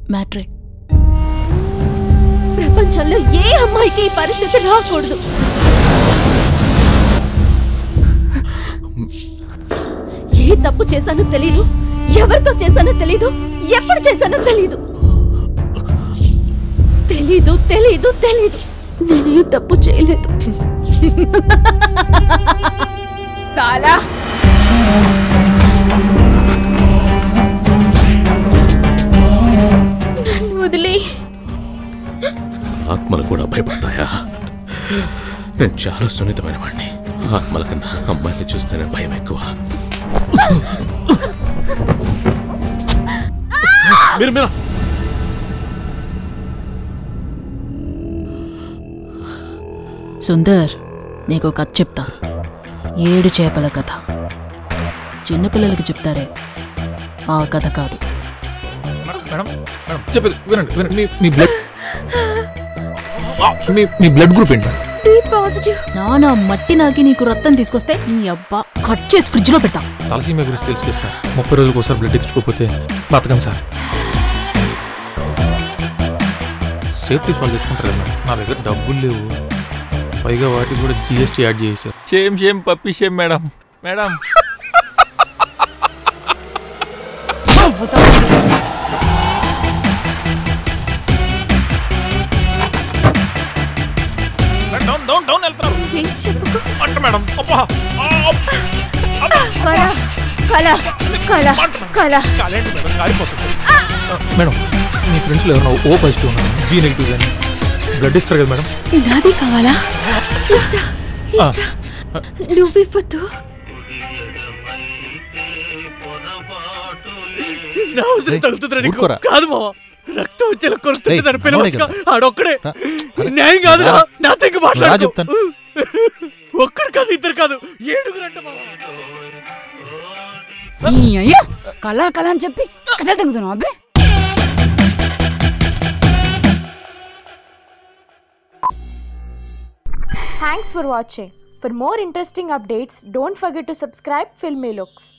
మ్యాట్రే ప్రపంచంలో ఏ అమ్మాయికి ఈ పరిస్థితి రాకూడదు ఏ తప్పు చేశానో తెలీదు ఎవరితో చేశానో తెలీదు ఎప్పుడు చేశానో తెలీదు తెలీదు తెలీదు తెలీదు నేనే తప్పు చేయలేదు సాలా నన్ను వదిలి ఆత్మలు కూడా భయపడతాయా నేను చాలా సున్నితమైన వాడిని ఆత్మల కన్నా అమ్మాయిని చూస్తేనే భయం ఎక్కువ మీరు మీరు సుందర్ నీకు కథ చెప్తా ఏడు చేపల కథ చిన్నపిల్లలకి చెప్తారే ఆ కథ కాదు మేడం మేడం చెప్పేది వినండి వినండి మీ మీ బ్లడ్ మీ మీ బ్లడ్ గ్రూప్ ఏంటి పాజిటివ్ నానా మట్టి నాకి నీకు రక్తం తీసుకొస్తే నీ అబ్బా కట్ చేసి ఫ్రిడ్జ్ లో పెట్టా తలసీమ గురించి తెలుసు కదా సార్ ముప్పై రోజులకు ఒకసారి బ్లడ్ ఇచ్చుకోకపోతే బతకండి సార్ సేఫ్టీ సాల్వ్ చేసుకుంటారు కదా మేడం నా దగ్గర డబ్బులు లేవు పైగా వాటికి కూడా జిఎస్టీ యాడ్ చేశారు shame shame puppy shame madam madam down down down వెళ్తున్నారు ఏం చెప్పుకో అంట మేడం అబ్బా కళ కళ కళ కళ కాలేంటి మేడం కాలిపోతుంది మేడం మీ ఫ్రెండ్స్లో ఎవరైనా ఓ పాజిటివ్ ఉన్నారు జీ నెగిటివ్ కానీ బ్లడ్ ఇస్తారు కదా మేడం నాది కావాలా ఇస్తా ఇస్తా నువ్వు ఇవ్వద్దు నా అవసరం తగ్గుతుందిరా నీకు ఊరుకోరా. కాదు మావా రక్తం వచ్చేలా కొలుస్తుంటే రేయ్, దాని పిలవచ్చుగా మనోడే ఆడొక్కడే రా. అరే, న్యాయం కాదురా రా. నా దగ్గర రా మాట్లాడు చెప్తాను. ఒక్కడు కాదు ఇద్దరు కాదు ఏడుగురు అంట మావా ఈ అయ్యో కళ కళ అని చెప్పి కథలు తగ్గుతున్నావు అబ్బే Thanks for watching. For more interesting updates, don't forget to subscribe Filmy Looks.